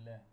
بالله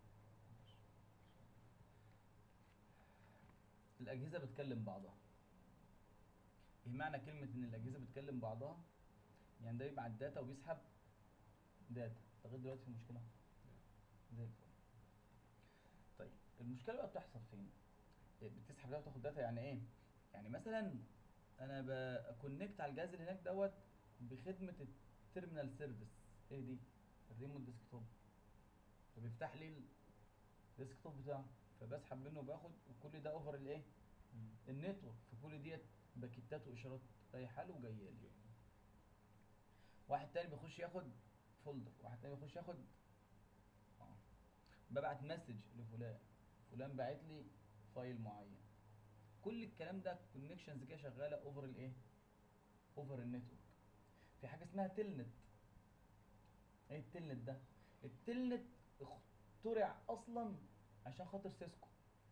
الأجهزة بتكلم بعضها ايه معنى كلمة إن الأجهزة بتكلم بعضها؟ يعني ده يبعت الداتا وبيسحب داتا لغاية دلوقتي في مشكلة زي الفل طيب المشكلة بقى بتحصل فين؟ إيه، بتسحب داتا وتاخد داتا يعني ايه؟ يعني مثلا انا بكونكت على الجهاز اللي هناك دوت بخدمة التيرمينال سيرفيس ايه دي؟ الريموت ديسكتوب فبيفتح لي الديسكتوب بتاعه فبسحب منه وباخد وكل ده اوفر الايه؟ النتورك فكل ديت باكيتات واشارات رايحه له وجايه لي واحد تاني بيخش ياخد فولدر واحد تاني بيخش ياخد اه ببعت مسج لفلان فلان باعت لي فايل معين كل الكلام ده كونكشنز كده شغاله اوفر الايه اوفر النتورك في حاجه اسمها تلنت ايه التلنت ده التلنت اخترع اصلا عشان خاطر سيسكو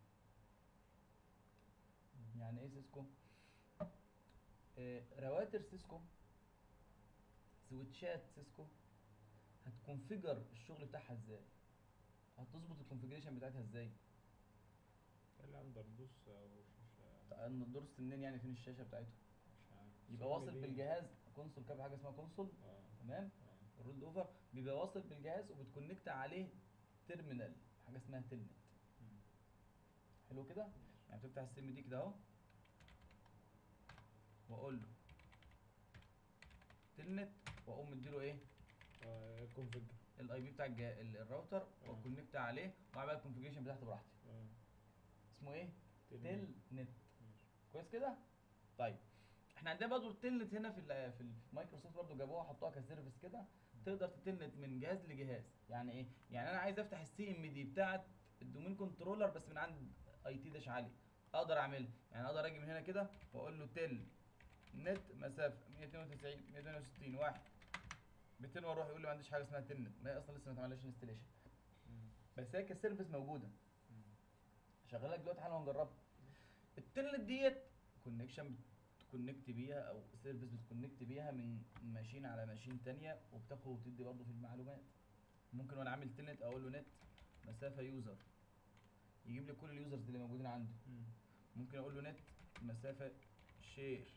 يعني ايه سيسكو آه رواتر سيسكو سويتشات سيسكو هتكونفيجر الشغل بتاعها ازاي هتظبط الكونفيجريشن بتاعتها ازاي اللي عنده دوس او شاشه ان الدرس منين يعني فين الشاشه بتاعته مش عارف يبقى سوني واصل دي- بالجهاز كونسول كده حاجه اسمها كونسول اه تمام آه. الرول اوفر بيبقى واصل بالجهاز وبتكونكت عليه تيرمينال حاجه اسمها تلنت مم. حلو كده يعني بتفتح السيم دي كده اهو واقول له تلنت واقوم مديله ايه اه كونفيج الاي بي بتاع الجا- ال- الراوتر آه. واكونكت عليه واعمل بقى الكونفيجريشن بتاعتي براحتي اه اسمه ايه تل- تل نت ماشي. كويس كده طيب احنا عندنا برضه التلنت هنا في ال في, ال في مايكروسوفت برضه جابوها حطوها كسيرفيس كده تقدر تتلنت من جهاز لجهاز يعني ايه يعني انا عايز افتح السي ام دي بتاعه الدومين كنترولر بس من عند اي تي داش عالي اقدر اعملها يعني اقدر اجي من هنا كده واقول له تل نت مسافه 192 168 واحد 200 واروح يقول لي ما عنديش حاجه اسمها تلنت ما هي اصلا لسه ما اتعملش انستليشن مم. بس هي كسيرفيس موجوده مم. شغال لك دلوقتي حالا ونجربها التلنت ديت كونكشن بتكونكت بيها او سيرفيس بتكونكت بيها من ماشين على ماشين تانية وبتاخد وتدي برضه في المعلومات ممكن وانا عامل تلنت اقول له نت مسافه يوزر يجيب لي كل اليوزرز اللي موجودين عنده مم. ممكن اقول له نت مسافه شير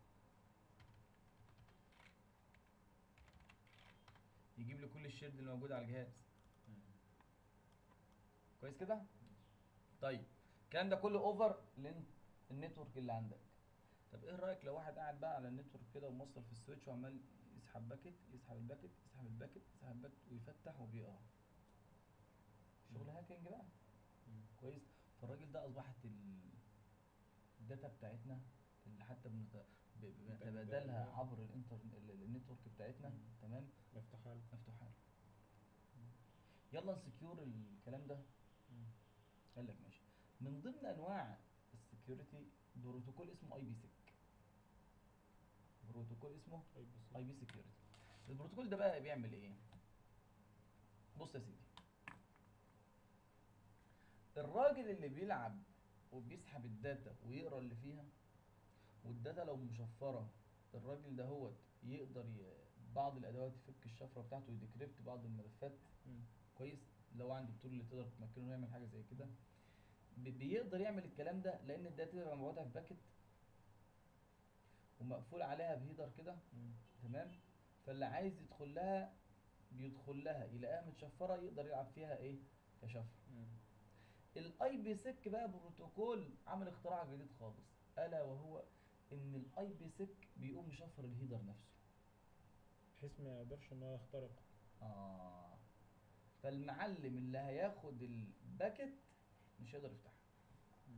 يجيب لي كل الشير اللي موجود على الجهاز مم. كويس كده طيب الكلام ده كله اوفر النتورك اللي عندك طب ايه رايك لو واحد قاعد بقى على النتورك كده وموصل في السويتش وعمال يسحب باكت يسحب الباكت يسحب الباكت يسحب الباكت ويفتح وبيقرا شغل مم. هاكينج بقى مم. كويس فالراجل ده اصبحت ال- الداتا بتاعتنا اللي حتى بنت- ب- بنتبادلها بنتبادلها. عبر الانتر ال- النتورك بتاعتنا مم. تمام مفتوحه له مفتوحه له يلا نسكيور الكلام ده مم. قال لك ماشي من ضمن انواع السكيورتي بروتوكول اسمه اي بي سيك بروتوكول اسمه اي بي سي اي بي سكيورتي البروتوكول ده بقى بيعمل ايه بص يا سيدي الراجل اللي بيلعب وبيسحب الداتا ويقرا اللي فيها والداتا لو مشفره الراجل ده هو يقدر ي... بعض الادوات يفك الشفره بتاعته ويديكريبت بعض الملفات مم. كويس لو عنده التول اللي تقدر تمكنه انه يعمل حاجه زي كده بي- بيقدر يعمل الكلام ده لان الداتا تبقى مبعوثه في باكت ومقفول عليها بهيدر كده مم. تمام فاللي عايز يدخل لها بيدخل لها يلاقيها متشفره يقدر يلعب فيها ايه كشفره مم. الاي بي سيك بقى بروتوكول عمل اختراع جديد خالص الا وهو ان الاي بي سيك بيقوم مشفر الهيدر نفسه بحيث ما يقدرش ان هو يخترق اه فالمعلم اللي هياخد الباكت مش هيقدر يفتحها مم.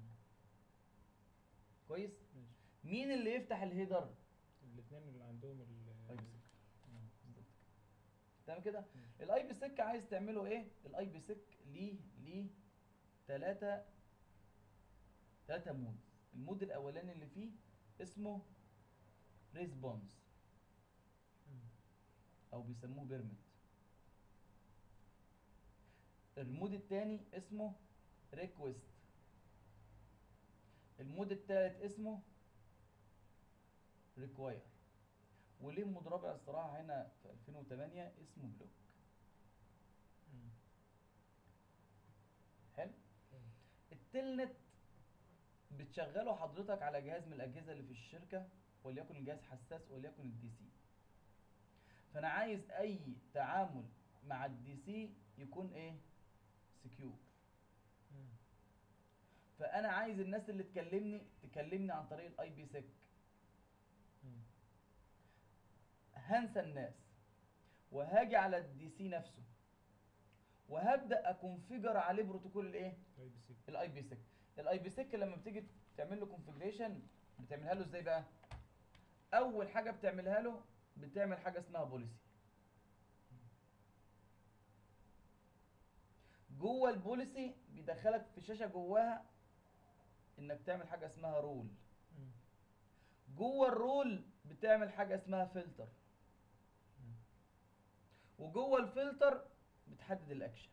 كويس ماشي مين اللي يفتح الهيدر الاثنين اللي عندهم ال الاي بي سيك مم. بالظبط كده تمام كده مم. الاي بي سيك عايز تعمله ايه الاي بي سيك ليه ليه ثلاثة ثلاثة مود المود الاولاني اللي فيه اسمه ريسبونس مم. او بيسموه بيرمت المود الثاني اسمه ريكوست المود الثالث اسمه ريكواير وليه مود رابع الصراحه هنا في 2008 اسمه بلوك مم. التلنت بتشغله حضرتك على جهاز من الاجهزه اللي في الشركه وليكن الجهاز حساس وليكن الدي سي فانا عايز اي تعامل مع الدي سي يكون ايه سكيور مم. فانا عايز الناس اللي تكلمني تكلمني عن طريق الاي بي سيك مم. هنسى الناس وهاجي على الدي سي نفسه وهبدا اكونفيجر عليه بروتوكول الايه اي بي سي الاي بي سيك الاي بي سيك لما بتيجي تعمل له كونفيجريشن بتعملها له ازاي بقى اول حاجه بتعملها له بتعمل حاجه اسمها بوليسي جوه البوليسي بيدخلك في شاشه جواها انك تعمل حاجه اسمها رول مم. جوه الرول بتعمل حاجه اسمها فلتر مم. وجوه الفلتر بتحدد الاكشن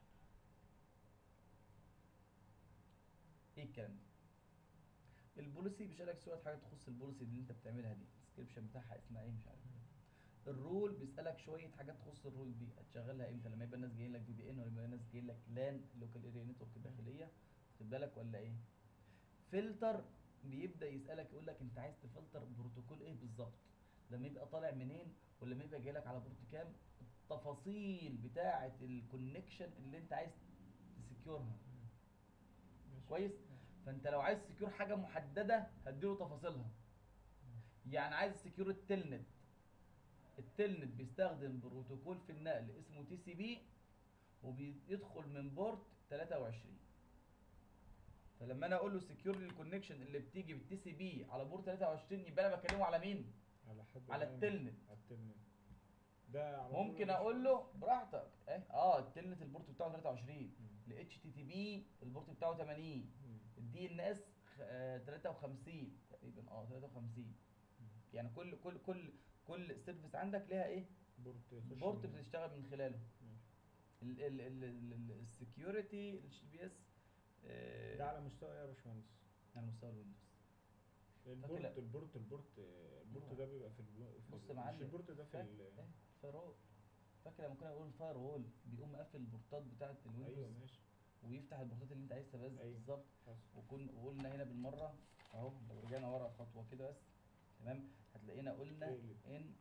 ايه الكلام ده البوليسي بيسالك شويه حاجات تخص البوليسي اللي انت بتعملها دي الديسكربشن بتاعها اسمها ايه مش عارف الرول بيسالك شويه حاجات تخص الرول دي هتشغلها امتى لما يبقى الناس جايين لك في بي ان ولا يبقى الناس جايين لك لان لوكال اريا نتورك داخليه واخد بالك ولا ايه فلتر بيبدا يسالك يقول لك انت عايز تفلتر بروتوكول ايه بالظبط لما يبقى طالع منين ولما يبقى جاي لك على بورت كام التفاصيل بتاعه الكونكشن اللي انت عايز تسكيورها ماشي. كويس فانت لو عايز تسكيور حاجه محدده هديله تفاصيلها يعني عايز تسكيور التلنت التلنت بيستخدم بروتوكول في النقل اسمه تي سي بي وبيدخل من بورت 23 فلما انا اقول له سكيور الكونكشن اللي بتيجي بالتي سي بي على بورت 23 يبقى انا بكلمه على مين على حد على معين. التلنت على التلنت ده على طول ممكن مش- اقول له براحتك ايه اه التلنت البورت بتاعه 23 مم. الاتش تي تي بي البورت بتاعه 80 مم. الدي ان اس 53 تقريبا اه 53 مم. يعني كل كل كل كل سيرفيس عندك ليها ايه بورت يخش بورت من- بتشتغل من خلاله ماشي. السكيورتي الجي بي اس ده على مستوى ايه يا باشمهندس؟ على مستوى الويندوز البورت لا. البورت البورت البورت ده بيبقى في الو... في بص ال- يا مش معلم البورت ده في فاك- ال... إيه؟ فاير فاكر لما كنا بنقول الفاير وول بيقوم مقفل البورتات بتاعه الويندوز ايوه ماشي ويفتح البورتات اللي انت عايزها بس أيوة. بالظبط حصل وكن وقلنا هنا بالمره اهو لو رجعنا ورا خطوه كده بس تمام هتلاقينا قلنا اقلب. ان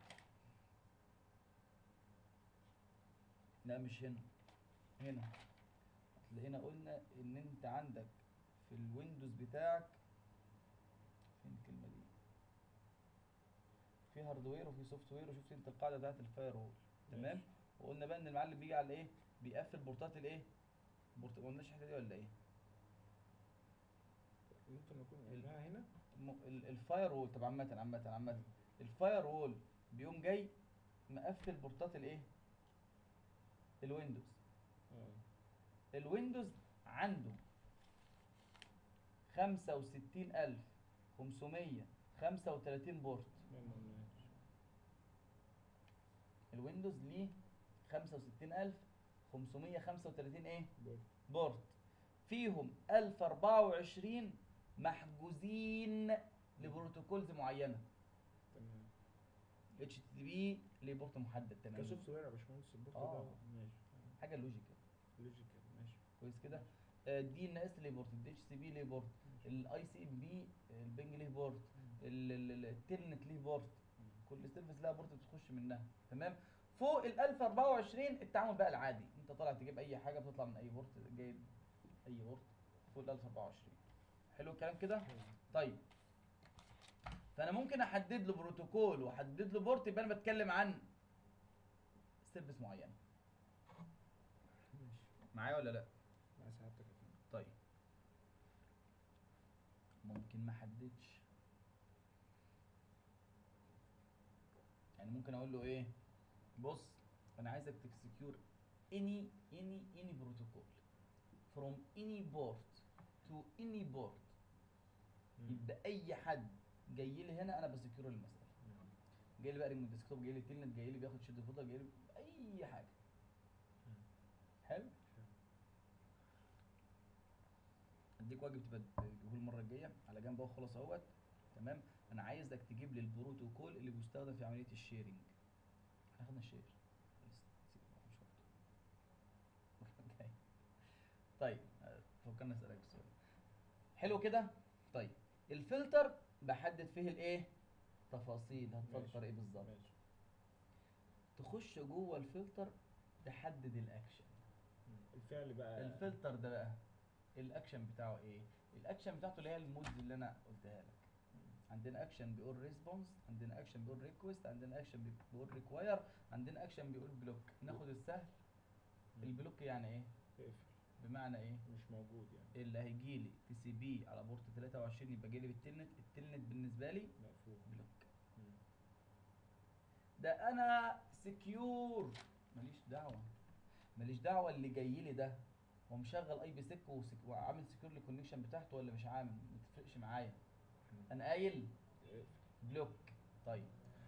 لا مش هنا هنا هتلاقينا قلنا ان انت عندك في الويندوز بتاعك فين الكلمه دي في هاردوير وفي سوفت وير وشفت انت القاعده بتاعت الفاير وول تمام ماشي. وقلنا بقى ان المعلم بيجي على ايه بيقفل بورتات الايه بورت ما قلناش الحته دي ولا ايه ممكن نكون ال- قلناها هنا م- ال- الفاير وول طب عامة عامة عامة الفاير وول بيقوم جاي مقفل بورتات الايه؟ الويندوز اه الويندوز عنده خمسة وستين ألف خمسمية خمسة وتلاتين بورت ما ما قلناهاش الويندوز ليه خمسة وستين ألف خمسمية خمسة وتلاتين ايه؟ بورت بورت فيهم ألف أربعة وعشرين محجوزين لبروتوكولز معينة تمام اتش تي بي ليه بورت محدد تماما كسوفت وير يا باشمهندس البورت آه. ده ماشي حاجه لوجيكال لوجيكال ماشي كويس كده الدي ان اس ليه بورت الدي اتش سي بي ليه بورت ماشي. الاي سي ام بي البنج ليه بورت مم. ال- ال- ال- التلنت ليه بورت مم. كل سيرفيس لها بورت بتخش منها تمام فوق ال 1024 التعامل بقى العادي انت طالع تجيب اي حاجه بتطلع من اي بورت جايب اي بورت فوق ال 1024 حلو الكلام كده حلو. طيب فانا ممكن احدد له بروتوكول واحدد له بورت يبقى انا بتكلم عن سيرفيس معين ماشي معايا ولا لا مع سعادتك يا فندم طيب ممكن ما احددش يعني ممكن اقول له ايه بص انا عايزك تكسكيور any any any protocol from any port to any port مم. يبقى اي حد جاي لي هنا انا بسكيور المساله مم. جاي لي بقى من الديسكتوب جاي لي تلنت جاي لي بياخد شد فوتر جاي لي اي حاجه مم. حلو حلو. اديك واجب تبقى تجيبه المره الجايه على جنب اهو خلاص اهوت تمام انا عايزك تجيب لي البروتوكول اللي بيستخدم في عمليه الشيرنج احنا خدنا الشير بس سيبك بقى، مش وقته. المرة الجاية. طيب آه، فكرنا اسالك سؤال حلو كده طيب الفلتر بحدد فيه الايه تفاصيل هتفلتر ماشي. ايه بالظبط ماشي تخش جوه الفلتر تحدد الاكشن مم. الفعل بقى الفلتر ده بقى الاكشن بتاعه ايه الاكشن بتاعته اللي هي المودز اللي انا قلتها لك عندنا اكشن بيقول ريسبونس عندنا اكشن بيقول ريكوست عندنا اكشن بيقول ريكواير عندنا اكشن بيقول بلوك ناخد السهل مم. البلوك يعني ايه اقفل بمعنى ايه مش موجود يعني اللي هيجي لي تي سي بي على بورت 23 يبقى جاي لي بالتلنت التلنت بالنسبه لي مقفول بلوك مم. ده انا سكيور ماليش دعوه ماليش دعوه اللي جاي لي ده هو مشغل اي بي سيك وسك- وعامل سكيور للكونكشن بتاعته ولا مش عامل ما تفرقش معايا مم. انا قايل اقفل بلوك طيب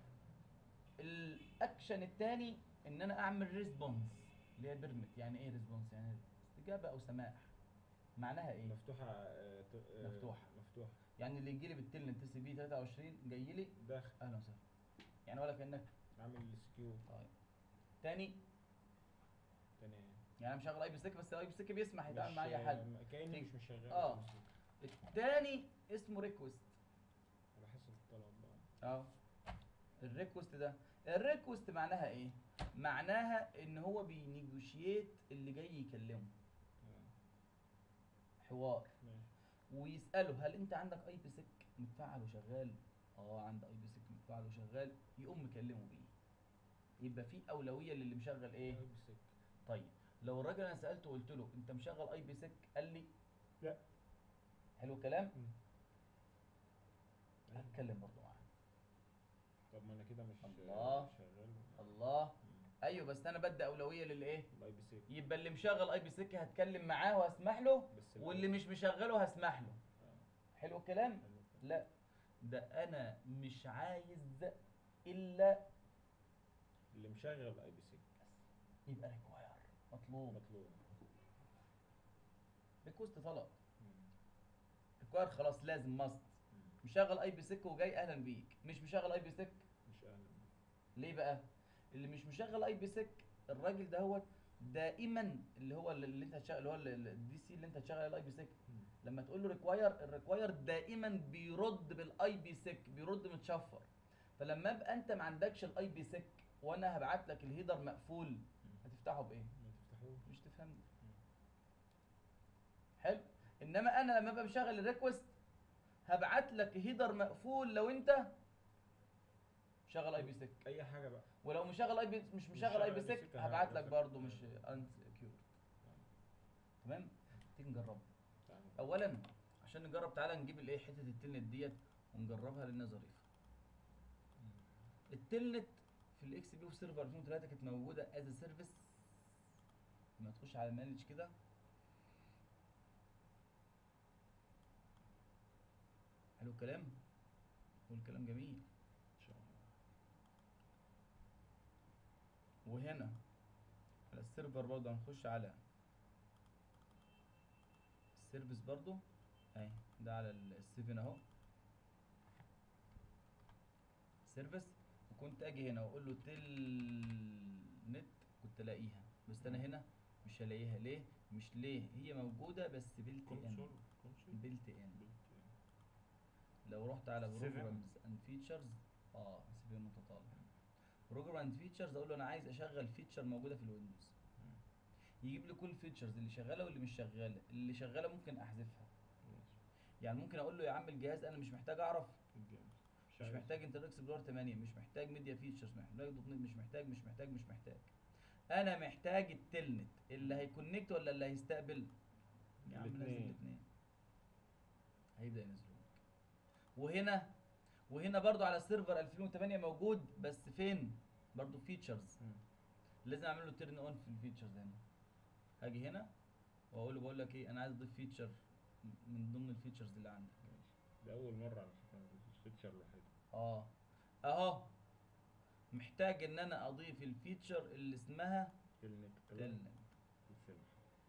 الاكشن الثاني ان انا اعمل ريسبونس اللي هي بيرمت يعني ايه ريسبونس يعني استجابه او سماح معناها ايه مفتوحة آه، ت- آه، مفتوحة. مفتوحة يعني اللي يجي لي بالتلنت تي سي بي 23 جاي لي داخل اهلا وسهلا يعني ولا كانك عامل سكيو طيب تاني تاني يعني انا مشغل اي بي سيك بس الاي بي سيك بيسمح يتعامل مش- مع اي حد آه، كأني تيجي. مش مشغل آه. في الموسيقى. التاني اسمه ريكوست على حسب الطلب بقى اه الريكوست ده الريكوست معناها ايه معناها ان هو بينيجوشيت اللي جاي يكلمه آه، حوار ماشي ويساله هل انت عندك اي بي سيك متفعل وشغال اه عندي اي بي سيك متفعل وشغال يقوم مكلمه بيه يبقى في اولويه للي مشغل ايه آه، بسك. طيب لو الراجل انا سالته وقلت له انت مشغل اي بي سيك قال لي لا. حلو الكلام مم. هتكلم برضه معاه طب ما انا كده مش الله. شغال الله مم. ايوه بس انا بدي اولويه للايه الاي بي سي يبقى اللي مشغل اي بي سيك هتكلم معاه وهسمح له بس واللي مش مشغله هسمح له آه، حلو الكلام حلو الكلام. لا ده انا مش عايز الا اللي مشغل اي بي سي يبقى ريكواير مطلوب مطلوب ريكوست طلب مم. ريكواير خلاص لازم ماست مم. مشغل اي بي سيك وجاي اهلا بيك مش مشغل اي بي سيك مش اهلا ليه بقى اللي مش مشغل اي بي سيك الراجل دهوت دائما اللي هو اللي انت هتشغل اللي هو الدي سي اللي انت هتشغل الاي بي سيك مم. لما تقول له ريكواير الريكواير دائما بيرد بالاي بي سيك بيرد متشفر فلما ابقى انت ما عندكش الاي بي سيك وانا هبعت لك الهيدر مقفول هتفتحه بايه ما تفتحوش مش تفهمني حلو انما انا لما ابقى مشغل الريكوست هبعت لك هيدر مقفول لو انت شغل اي بي سيك اي حاجه بقى ولو مشغل اي بي مش مشغل اي بي سيك هبعت لك برضه مش انسكيور تمام تيجي نجربها تعال. اولا عشان نجرب تعالى نجيب الايه حته التلنت ديت ونجربها لانها ظريفه التلنت في الاكس بي وسيرفر 2003 كانت موجوده از سيرفيس لما تخش على مانج كده حلو الكلام والكلام جميل ان شاء الله وهنا على السيرفر برضه هنخش على السيرفيس برضه اهي ده على ال- السيفن اهو سيرفيس وكنت اجي هنا واقول له تل نت كنت الاقيها بس انا هنا مش هلاقيها ليه مش ليه هي موجوده بس بلت ان كونسول كونسول بلت ان لو رحت على Seven. بروجرامز اند فيتشرز اه سيفن متطابق بروجرام اند فيتشرز اقول له انا عايز اشغل فيتشر موجوده في الويندوز يجيب لي كل الفيتشرز اللي شغاله واللي مش شغاله اللي شغاله ممكن احذفها يعني ممكن اقول له يا عم الجهاز انا مش محتاج اعرف مش محتاج انترنت اكسبلور 8 مش محتاج ميديا فيتشرز مش محتاج دوت نت مش محتاج مش محتاج مش محتاج انا محتاج التلنت اللي هيكونكت ولا اللي هيستقبل يا عم نزل الاتنين. الاثنين هيبدا ينزلوا لك وهنا وهنا برضو على السيرفر 2008 موجود بس فين برضو فيتشرز لازم اعمل له تيرن اون في الفيتشرز هنا هاجي هنا واقول له بقول لك ايه انا عايز اضيف فيتشر من ضمن الفيتشرز اللي عندك ده اول مره على فكره الفيتشر الوحيد اه اهو محتاج ان انا اضيف الفيتشر اللي اسمها تلنت تلنت الفيلم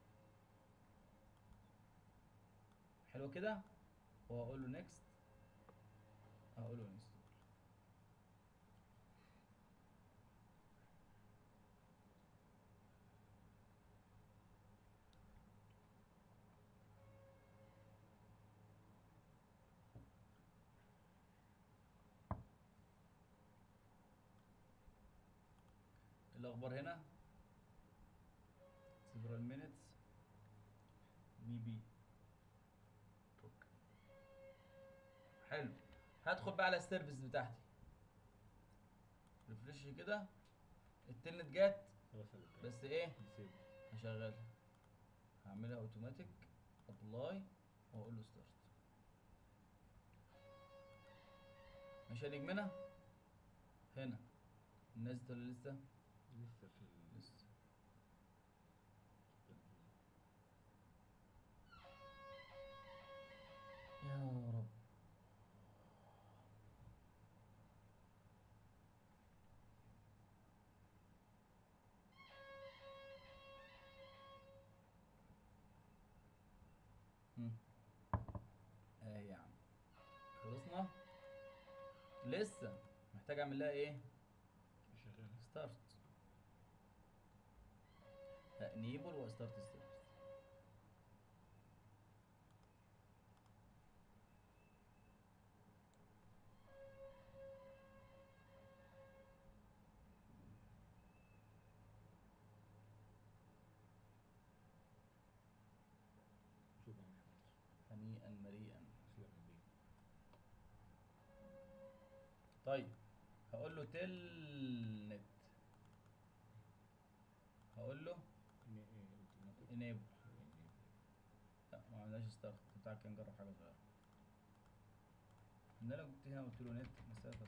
حلو كده واقول له نيكست اقول له نيكست الاخبار هنا several minutes بي بي اوكي حلو هدخل بقى على السيرفيس بتاعتي ريفرش كده التلنت جت وصلت بس ايه نسيب هشغلها هعملها اوتوماتيك ابلاي واقول له ستارت مش هنجمنا هنا نزلت ولا لسه لسه في ال- لسه يا رب مم. اهي يا عم خلصنا لسه محتاج اعمل لها ايه شغال ستارت انيبل وستارت السيرفيس شوف يا محمد هنيئا مريئا تسلم ايديك طيب هقول له تل نت هقول له إن- إيه، automatic. انيبل إيه، لا ما عملناش ستارت بتاعك كان جرب حاجه صغيره ان انا كنت هنا قلت له نت مسافه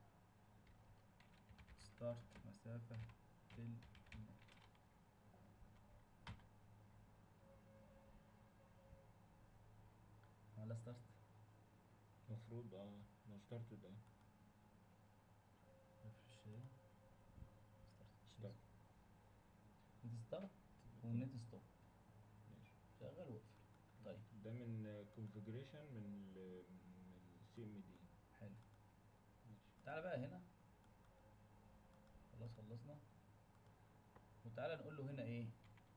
ستارت مسافه تل نت عملها ستارت المفروض اه لو ستارتد اه ريفرش كده ستارت نت ستارت ونت ستوب ماشي شغل واقفل طيب ده من كونفجريشن من ال من السي ام دي حلو ماشي تعالى بقى هنا خلاص خلصنا وتعالى نقول له هنا ايه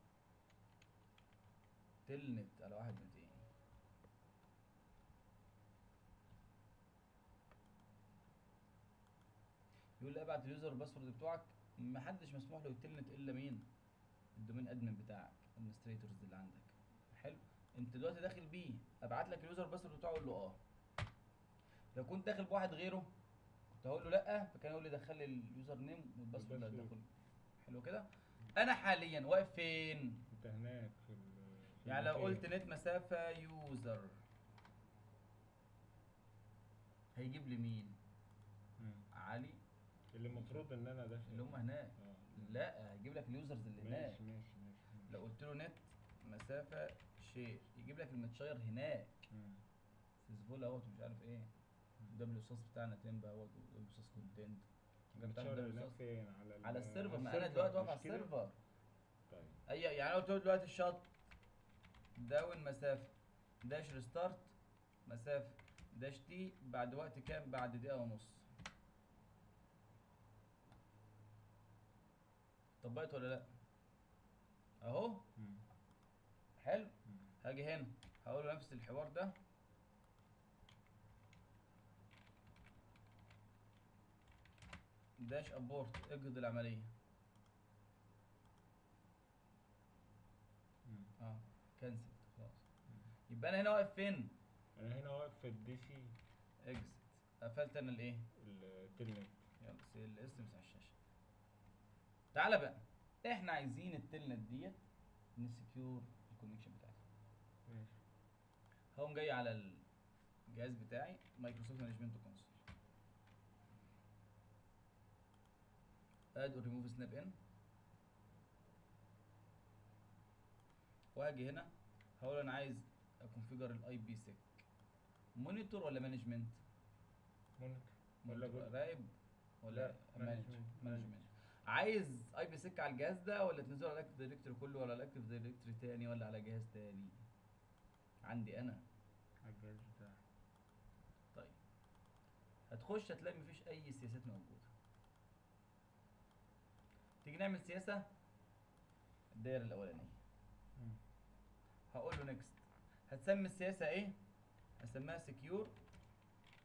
تلنت على واحد ميتين يقول لي ابعت اليوزر والباسورد بتوعك محدش مسموح له يتلنت الا مين الدومين ادمن بتاعك administrators اللي عندك حلو انت دلوقتي داخل بيه ابعت لك اليوزر والباسورد بتاعه اقول له اه لو كنت داخل بواحد غيره كنت هقول له لا فكان يقول لي دخل لي اليوزر نيم والباسورد اللي والباسورد. هتدخل حلو كده انا حاليا واقف فين انت هناك في ال في يعني لو المكان. قلت نت مسافه يوزر هيجيب لي مين مم. علي اللي المفروض ان انا داخل اللي هم هناك اه لا هيجيب لك اليوزرز اللي هناك ماشي ماشي ماشي لو قلت له نت مسافه شير يجيب لك المتشير هناك مم. سيزفول اهوت ومش عارف ايه ده الاستاذ بتاعنا تيمبا اهوت والاستاذ كونتنت المتشار هناك فين على ال- على السيرفر ما انا السيرفر، دلوقتي واقف على مش كده؟ السيرفر طيب اي يعني أنا قلت له دلوقتي الشط داون مسافه داش ريستارت مسافه داش تي بعد وقت كام بعد دقيقه ونص طبقت ولا لا اهو مم. حلو مم. هاجي هنا هقول له نفس الحوار ده داش ابورت اجهض العمليه مم. اه كنسل خلاص مم. يبقى انا هنا واقف فين انا هنا واقف في الدي سي اكزت قفلت انا الايه التلنت يلا سي ال اس مسح الشاشه تعالى بقى احنا عايزين التلنت ديت نسكيور الكونكشن بتاعتها ماشي هقوم جاي على الجهاز بتاعي مايكروسوفت مانجمنت كونسول اد اور ريموف سناب ان وهاجي هنا هقول انا عايز اكونفيجر الاي بي سيك مونيتور ولا مانجمنت مونيتور ولا مونيتور بال- راقب ولا لا، مانجمنت management. مانجمنت عايز اي بي سيك على الجهاز ده ولا تنزله على الاكتف دايركتوري كله ولا على الاكتف دايركتوري تاني ولا على جهاز تاني عندي انا على الجهاز بتاعي طيب هتخش هتلاقي مفيش اي سياسات موجوده تيجي نعمل سياسه الدايره الاولانيه مم. هقول له نيكست هتسمي السياسه ايه هسميها سكيور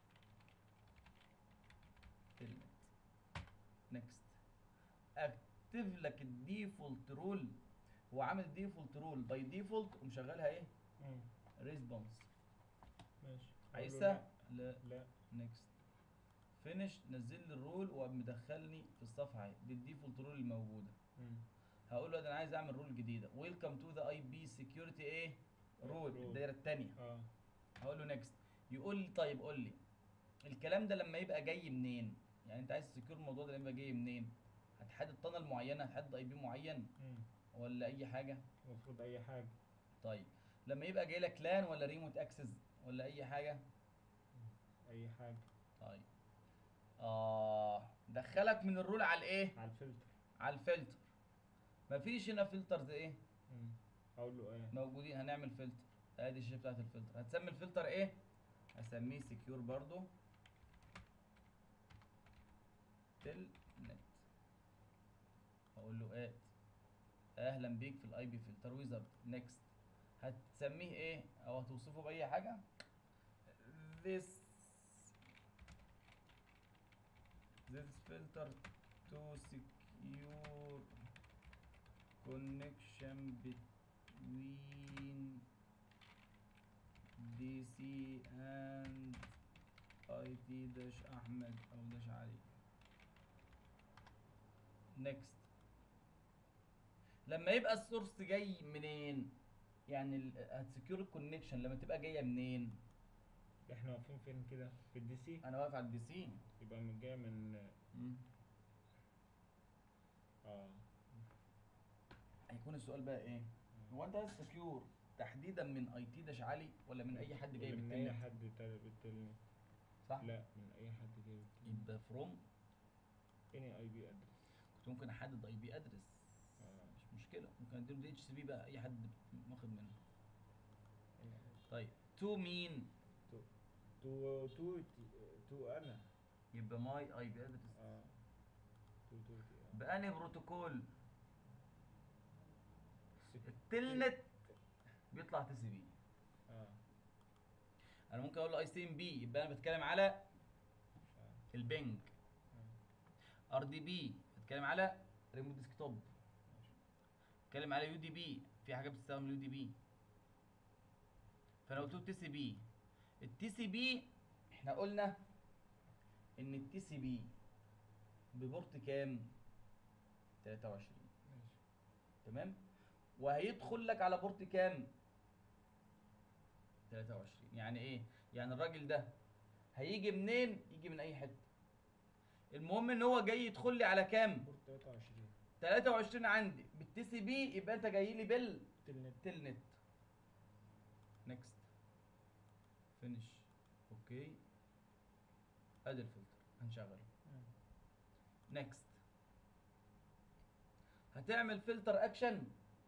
تلنت نيكست اكتب يكتب لك الديفولت رول هو عامل ديفولت رول باي ديفولت ومشغلها ايه مم. ريسبونس ماشي عايزها لا لا لا نيكست فينش نزل لي الرول ومدخلني في الصفحه اهي دي الديفولت رول الموجوده مم. هقول له ده انا عايز اعمل رول جديده ويلكم تو ذا اي بي سكيورتي ايه رول رول. الدايره الثانيه اه هقول له نيكست يقول لي طيب قول لي الكلام ده لما يبقى جاي منين يعني انت عايز تسكيور الموضوع ده لما يبقى جاي منين هتحدد طنل معينه هتحدد اي بي معين مم. ولا اي حاجه المفروض اي حاجه طيب لما يبقى جاي لك لان ولا ريموت اكسس ولا اي حاجه اي حاجه طيب اه دخلك من الرول على الايه على الفلتر على الفلتر مفيش هنا فلترز ايه مم. اقول له ايه موجودين هنعمل فلتر ادي الشيء بتاعت الفلتر هتسمي الفلتر ايه هسميه سكيور برضو تل نت اقول له اد اهلا بيك في الاي بي فلتر ويزرد نيكست هتسميه ايه او هتوصفه باي حاجه this this filter to secure connection between DC and IT dash أحمد أو dash علي next لما يبقى السورس جاي منين يعني ال- هتسكيور الكونكشن لما تبقى جايه منين احنا واقفين فين كده في الدي سي انا واقف على الدي سي يبقى من جاي من اه هيكون السؤال بقى ايه هو انت عايز سكيور تحديدا من اي تي داش علي ولا من اي حد جاي من اي بالتاني حد تاني بالتالي صح لا من اي حد جاي بالتالي يبقى فروم اني اي بي ادرس كنت ممكن احدد اي بي ادرس آه. مش مشكله ممكن اديله دي اتش سي بي بقى اي حد واخد منه طيب تو مين تو تو تو انا يبقى ماي اي بي ادرس اه تو تو تي آه. بأنهي بروتوكول سك- التلنت بيطلع تي سي بي اه انا ممكن اقول له اي سي ام بي يبقى انا بتكلم على آه. البنج ار دي بي بتكلم على ريموت ديسكتوب بتكلم على يو دي بي في حاجه بتستخدم اليو دي بي فانا قلت له تي سي بي التي سي بي احنا قلنا ان التي سي بي ببورت كام 23 ماشي تمام وهيدخل لك على بورت كام 23 يعني ايه يعني الراجل ده هيجي منين يجي من اي حته المهم ان هو جاي يدخل لي على كام بورت 23 23 عندي بالتي سي بي يبقى انت جاي لي بال تلنت تلنت نيكست فينيش اوكي ادي الفلتر هنشغله نيكست هتعمل فلتر اكشن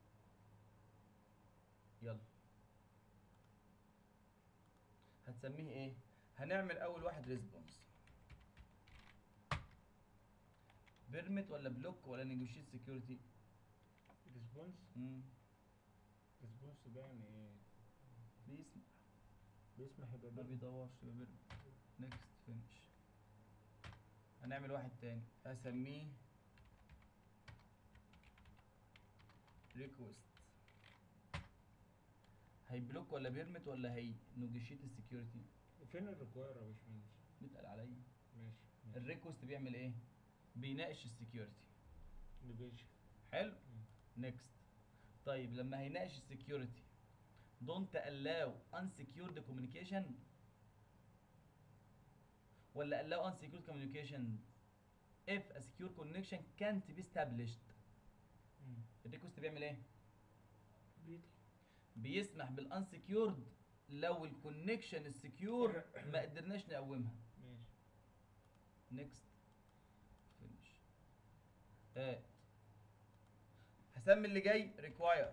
يلا هتسميه ايه هنعمل اول واحد ريسبونس بيرميت ولا بلوك ولا نيجوشيت سكيورتي ريسبونس ريسبونس ده يعني ايه بيسمع بيسمح يبقى ما بيرمي. بيدورش يبقى بيرمي نيكست فينش هنعمل واحد تاني هسميه ريكوست هيبلوك ولا بيرمت ولا هي نوجيشيت السكيورتي فين الريكواير يا باشمهندس بيتقل عليا ماشي ماشي الريكوست بيعمل ايه بيناقش السكيورتي نيجوشي حلو نيكست طيب لما هيناقش السكيورتي don't allow unsecured communication ولا allow unsecured communication if a secure connection can't be established الريكوست بيعمل ايه بيطلع بيسمح بالانسكيورد لو الكونكشن السكيور ما قدرناش نقومها ماشي نيكست فينش اد هسمي اللي جاي ريكواير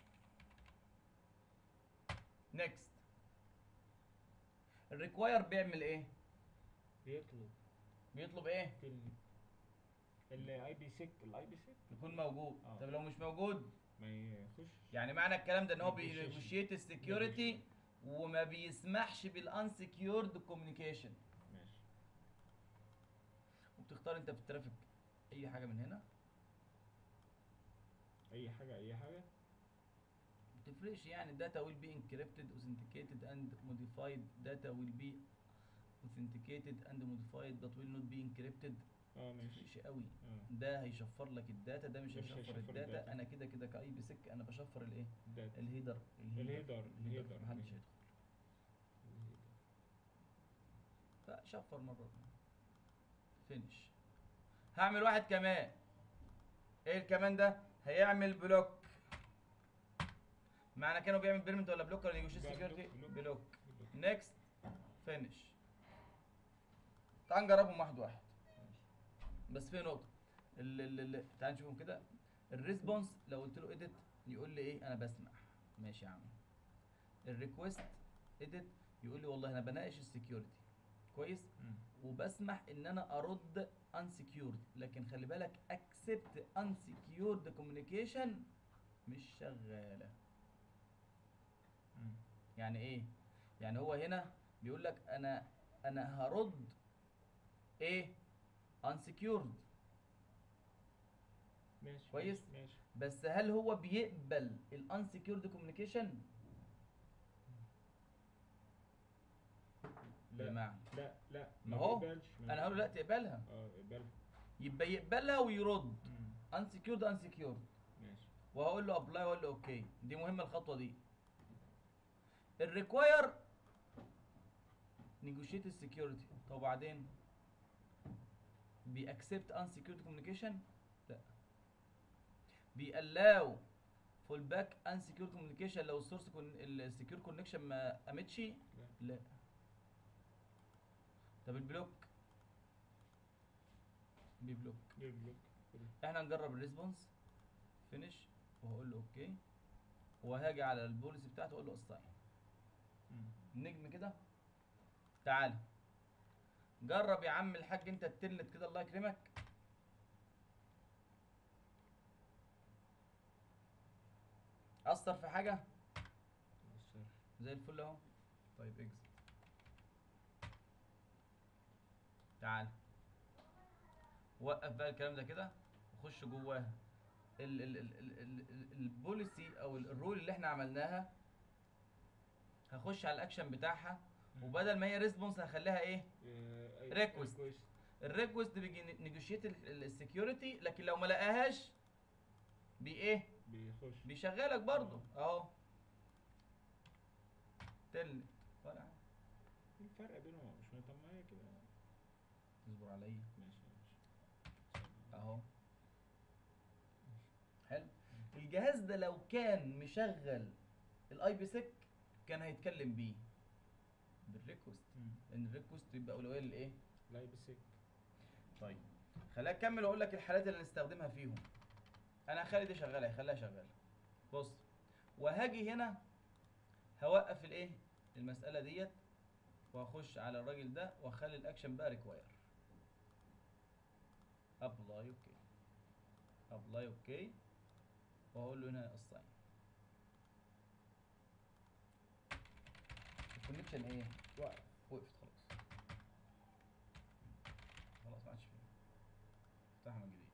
نيكست الريكواير بيعمل ايه بيطلب بيطلب ايه تلنت الاي بي سيك الاي بي سيك يكون موجود آه. طب لو مش موجود ما يخش يعني معنى الكلام ده ان هو Negotiation. بينيجوشيت السكيورتي وما بيسمحش بالانسكيورد كوميونيكيشن ماشي وبتختار انت في الترافيك اي حاجه من هنا اي حاجه اي حاجه تفرقش يعني data will be encrypted authenticated and modified data will be authenticated and modified but will not be encrypted اه ماشي تفرقش قوي اه ده هيشفر لك الداتا ده مش مش هيشفر هيشفر الداتا الداتا. انا كده كده كاي بي سك انا بشفر الايه ده الهيدر الهيدر الهيدر محدش ماشي. هيدخل فشفر مرة فينش هعمل واحد كمان ايه الكمان ده هيعمل بلوك معنى كانوا بيعمل بيرمنت ولا بلوك ولا نيجوشيت بقى سكيورتي بلوك- بلوك بلوك. نيكست فينش تعال نجربهم واحد واحد بس في نقطة ال ال ال تعال نشوفهم كده الريسبونس لو قلت له اديت يقول لي ايه انا بسمع ماشي يا عم الريكوست اديت يقول لي والله انا بناقش السكيورتي كويس مم. وبسمح ان انا ارد unsecured لكن خلي بالك accept unsecured communication مش شغاله مم. يعني ايه يعني هو هنا بيقول لك انا انا هرد ايه unsecured ماشي كويس؟ ماشي, ماشي. بس هل هو بيقبل ال unsecured communication لا بمعنى لا لا ما هو بيقبلش، ما انا هقول له لا تقبلها اه يقبل يبقى يقبلها ويرد مم. unsecured unsecured ماشي وهقول له ابلاي واقول له اوكي دي مهمه الخطوه دي الريكواير نيجوشيت السكيورتي طب وبعدين بيأكسبت unsecured communication لا بيألاو فول باك unsecured communication لو السورس السكيور كونكشن ما قامتش لا لا طب البلوك بيبلوك ليه بلوك احنا نجرب الريسبونس فينش وهقول له اوكي وهاجي على البوليسي بتاعته اقول له اساين مم. نجم كده تعالى جرب يا عم الحاج انت التلت كده الله يكرمك اثر في حاجه الصرف. زي الفل اهو طيب اكزت تعال وقف بقى الكلام ده كده وخش جواها ال ال ال ال ال ال البوليسي او ال- الرول اللي احنا عملناها هخش على الاكشن بتاعها مم. وبدل ما هي ريسبونس هخليها ايه آه، أي- Request. request. الريكوست بيجي نيجوشيت السكيورتي لكن لو ما لقاهاش بي ايه بيخش بيشغلك برضه اهو تلت طالع إيه الفرق بينهم مش طب ما هي كده اصبر عليا ماشي ماشي اهو حلو الجهاز ده لو كان مشغل الاي بي سيك كان هيتكلم بيه بالريكوست مم. لان الريكوست بيبقى اولويه للايه لا يبسك طيب خليني اكمل واقول لك الحالات اللي نستخدمها فيهم انا هخلي دي شغاله هخليها شغاله بص وهاجي هنا هوقف الايه المساله ديت وهخش على الراجل ده واخلي الاكشن بقى ريكواير ابلاي اوكي ابلاي اوكي وهقول له هنا اساين الكونكشن ايه وقف وقفت خلاص خلاص ما عادش فيه افتحها من جديد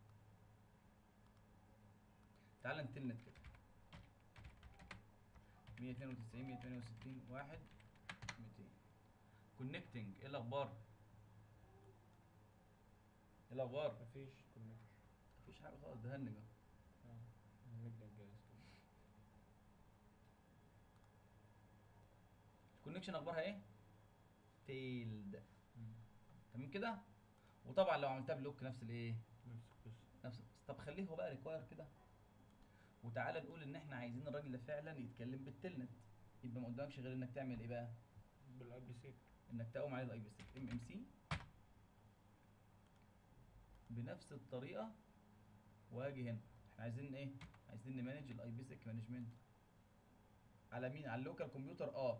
تعال نتلنت كده 192 168 1 200 كونكتنج ايه الاخبار ايه الاخبار مفيش كونكت مفيش حاجه خالص ده هنج أهو. اه نبدأ الجهاز كده الكونكشن اخبارها ايه فيلد مم. تمام كده وطبعا لو عملتها بلوك نفس الايه نفس القصة نفس القصة. طب خليه هو بقى ريكواير كده وتعالى نقول ان احنا عايزين الراجل ده فعلا يتكلم بالتلنت يبقى ما قدامكش غير انك تعمل ايه بقى بالاي بي سيك انك تقوم عليه الاي بي سي ام ام سي بنفس الطريقه واجي هنا احنا عايزين ايه عايزين نمانج الاي بي سيك مانجمنت على مين على اللوكال كمبيوتر اه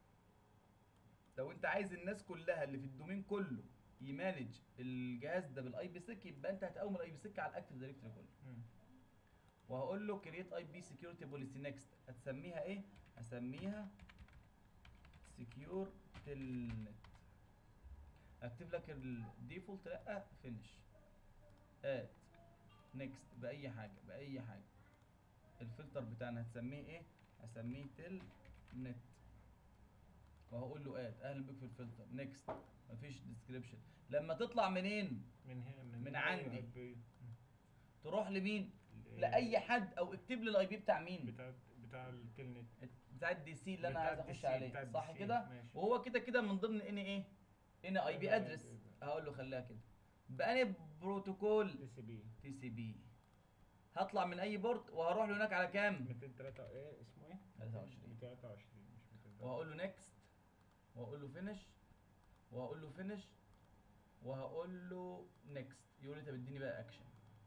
لو انت عايز الناس كلها اللي في الدومين كله يمانج الجهاز ده بالاي بي سيك يبقى انت هتقوم الاي بي سيك على الاكتف دايركتوري كله مم. وهقول له كرييت اي بي سكيورتي بوليسي نيكست هتسميها ايه هسميها سكيور تلنت اكتب لك الديفولت لا فينش ات نيكست باي حاجه باي حاجه الفلتر بتاعنا هتسميه ايه هسميه تل نت وهقول له اد اهلا بك في الفلتر نيكست مفيش ديسكريبشن لما تطلع منين من هنا من, من هنا عندي. ال- تروح لمين ال- لاي حد او اكتب لي الاي بي بتاع مين بتاع بتاع التلنت بتاع الدي سي اللي انا بتاع عايز الدي اخش سي، عليه بتاع الدي صح سي، كده ماشي. وهو كده كده من ضمن ان ايه ان اي بي ادرس هقول له خليها كده بأني بروتوكول دي سي بي تي سي بي هطلع من اي بورت وهروح له هناك على كام 203 ايه اسمه ايه 23. 223 مش 203 وهقول له نيكست وهقول له فينش وهقول له فينش وهقول له نيكست يقول لي طب اديني بقى اكشن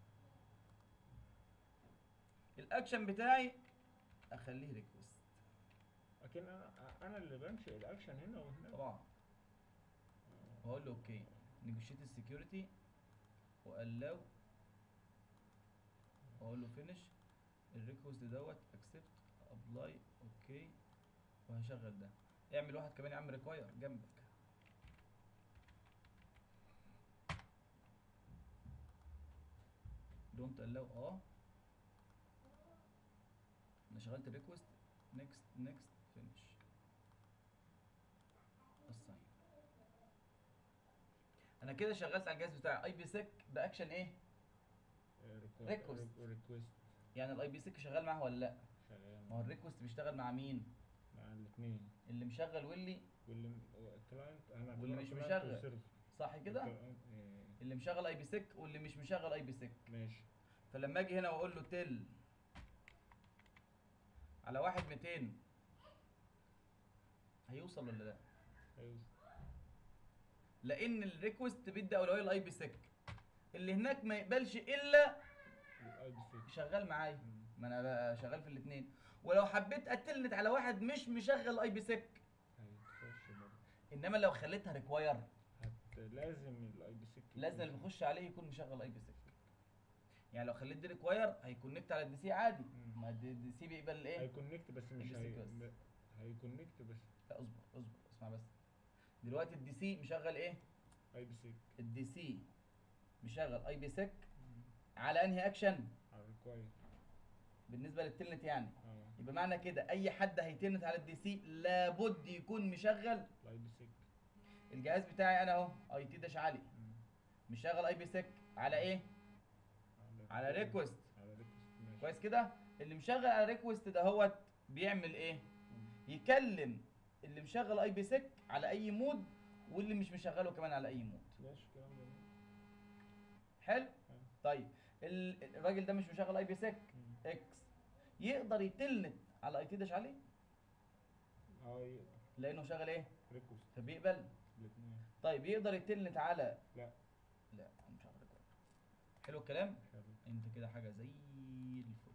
الاكشن بتاعي اخليه ريكوست لكن انا انا اللي بنشئ الاكشن هنا وهنا طبعا وهقول له اوكي نيجوشيت السكيورتي والاو واقول له فينش الريكوست دوت اكسبت ابلاي اوكي وهشغل ده اعمل واحد كمان يا عم ريكواير جنبك دونت allow اه انا شغلت الريكوست نيكست نيكست فينش assign انا كده شغلت على الجهاز بتاعي اي بي سيك باكشن ايه Request. ريكوست يعني الاي بي سيك شغال معاه ولا لا شغال ما هو الريكوست بيشتغل مع مين مع الاثنين اللي مشغل واللي واللي الكلاينت انا واللي أعتبره مش client مشغل. وسيرفر. صح كده الكلاينت- إيه، اللي مشغل اي بي سيك واللي مش مشغل اي بي سيك ماشي فلما اجي هنا واقول له تل على واحد 200 هيوصل ولا لا هيوصل لان الريكوست بيدي اولويه للاي بي سيك اللي هناك ما يقبلش الا الاي بي 6 شغال معايا ما انا بقى شغال في الاثنين ولو حبيت اتلنت على واحد مش مشغل اي بي سيك هيخش برضه انما لو خليتها ريكواير هت لازم الاي بي 6 لازم اللي بيخش عليه يكون مشغل اي بي سيك يعني لو خليت دي ريكواير هيكونكت على الدي سي عادي مم. ما الدي دي سي بيقبل الايه هيكونكت بس مش البي هي... سي بس. ب- هيكونكت بس لا اصبر اصبر اسمع بس دلوقتي الدي سي مشغل ايه اي بي 6 الدي سي مشغل اي بي سيك على انهي اكشن على الريكواير بالنسبه للتلنت يعني اه يبقى معنى كده اي حد هيتلنت على الدي سي لابد يكون مشغل الاي بي 6 الجهاز بتاعي انا اهو اي تي داش علي مشغل اي بي سيك على ايه على ريكوست على ريكوست ماشي كويس كده اللي مشغل على ريكوست دهوت بيعمل ايه مم. يكلم اللي مشغل اي بي سيك على اي مود واللي مش مشغله كمان على اي مود ماشي الكلام ده حلو طيب ال- الراجل ده مش مشغل اي بي سيك مم. اكس يقدر يتلنت على اي تي داش عليه اه يقدر لانه شغال ايه ريكوست فبيقبل الاثنين طيب يقدر يتلنت على لا لا مش عارف حلو الكلام مش عارف انت كده حاجه زي الفل